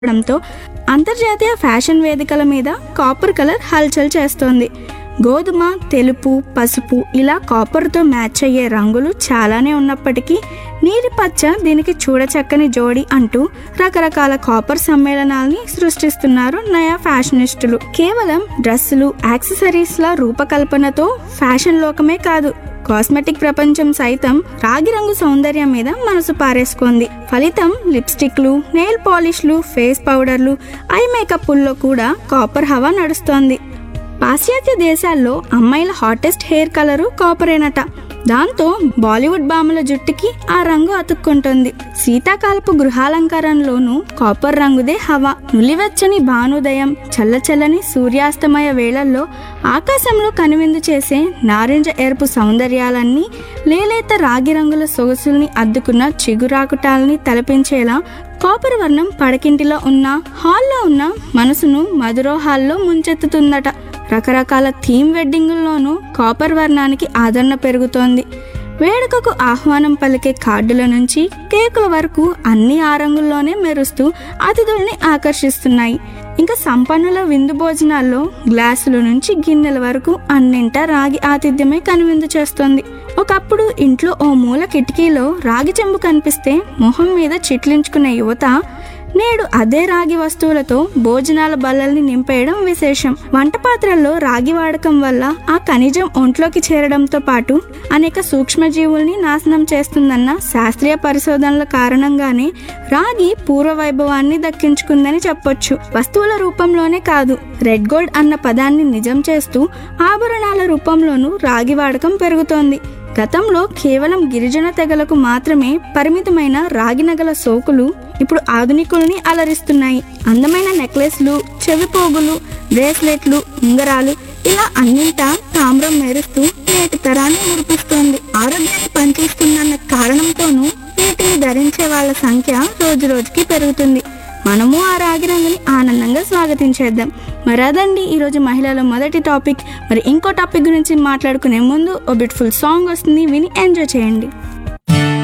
అవడంతో అంతర్జాతీయ ఫ్యాషన్ వేదికల మీద కాపర్ కలర్ హల్చల్ చేస్తోంది గోధుమ తెలుపు పసుపు ఇలా కాపర్తో మ్యాచ్ అయ్యే రంగులు చాలానే ఉన్నప్పటికీ నీలి పచ్చ దీనికి చూడచక్కని జోడి అంటూ రకరకాల కాపర్ సమ్మేళనాల్ని సృష్టిస్తున్నారు నయా ఫ్యాషనిస్టులు కేవలం డ్రెస్సులు యాక్సెసరీస్ల రూపకల్పనతో ఫ్యాషన్ లోకమే కాదు కాస్మెటిక్ ప్రపంచం సైతం రాగి రంగు సౌందర్యం మీద మనసు పారేసుకుంది ఫలితం లిప్స్టిక్లు నెయిల్ పాలిష్లు ఫేస్ పౌడర్లు ఐ మేకప్ల్లో కూడా కాపర్ హవా నడుస్తోంది పాశ్చాత్య దేశాల్లో అమ్మాయిల హాటెస్ట్ హెయిర్ కలరు కాపరేనట దాంతో బాలీవుడ్ భామల జుట్టుకి ఆ రంగు అతుక్కుంటుంది శీతాకాలపు గృహాలంకారంలోనూ కాపర్ రంగుదే హవా నులివెచ్చని భానుదయం చల్లచల్లని సూర్యాస్తమయ వేళల్లో ఆకాశంలో కనువిందు చేసే నారింజ ఎరుపు సౌందర్యాలన్నీ లేలేత రాగి రంగుల సొగసుల్ని అద్దుకున్న చిగురాకుటాల్ని తలపించేలా కాపర్ వర్ణం పడకింటిలో ఉన్న హాల్లో ఉన్న మనసును మధురోహాల్లో ముంచెత్తుతుందట రకరకాల థీమ్ వెడ్డింగుల్లోనూ కాపర్ వర్ణానికి ఆదరణ పెరుగుతోంది వేడుకకు ఆహ్వానం పలికే కార్డుల నుంచి కేకుల వరకు అన్ని ఆ రంగుల్లోనే మెరుస్తూ అతిథుల్ని ఆకర్షిస్తున్నాయి ఇంకా సంపన్నుల విందు భోజనాల్లో గ్లాసుల నుంచి గిన్నెల వరకు అన్నింటా రాగి ఆతిథ్యమే కనువిందు చేస్తోంది ఒకప్పుడు ఇంట్లో ఓ మూల కిటికీలో రాగి చెంబు కనిపిస్తే మొహం మీద చిట్లించుకునే యువత నేడు అదే రాగి వస్తువులతో భోజనాల బల్లల్ని నింపేయడం విశేషం వంట పాత్రల్లో రాగి వాడకం వల్ల ఆ ఖనిజం ఒంట్లోకి చేరడంతో పాటు అనేక సూక్ష్మజీవుల్ని నాశనం చేస్తుందన్న శాస్త్రీయ పరిశోధనల కారణంగానే రాగి పూర్వ వైభవాన్ని దక్కించుకుందని చెప్పొచ్చు వస్తువుల రూపంలోనే కాదు రెడ్ గోల్డ్ అన్న పదాన్ని నిజం చేస్తూ ఆభరణాల రూపంలోనూ రాగి వాడకం పెరుగుతోంది గతంలో కేవలం గిరిజన తెగలకు మాత్రమే పరిమితమైన రాగి నగల సోకులు ఇప్పుడు ఆధునికుల్ని అలరిస్తున్నాయి అందమైన నెక్లెస్లు చెవి పోగులు బ్రేస్లెట్లు ఉంగరాలు ఇలా అన్నింటా తామ్రం మెరుస్తూ నేటి తరాన్ని మురిపిస్తోంది ఆరోగ్యాన్ని పనిచేస్తుందన్న కారణంతోనూ వీటిని ధరించే వాళ్ళ సంఖ్య రోజు రోజుకి పెరుగుతుంది మనము ఆ రాగి రంగుని ఆనందంగా స్వాగతించేద్దాం మరి అదండి ఈరోజు మహిళల మొదటి టాపిక్ మరి ఇంకో టాపిక్ గురించి మాట్లాడుకునే ముందు ఓ బ్యూటిఫుల్ సాంగ్ వస్తుంది విని ఎంజాయ్ చేయండి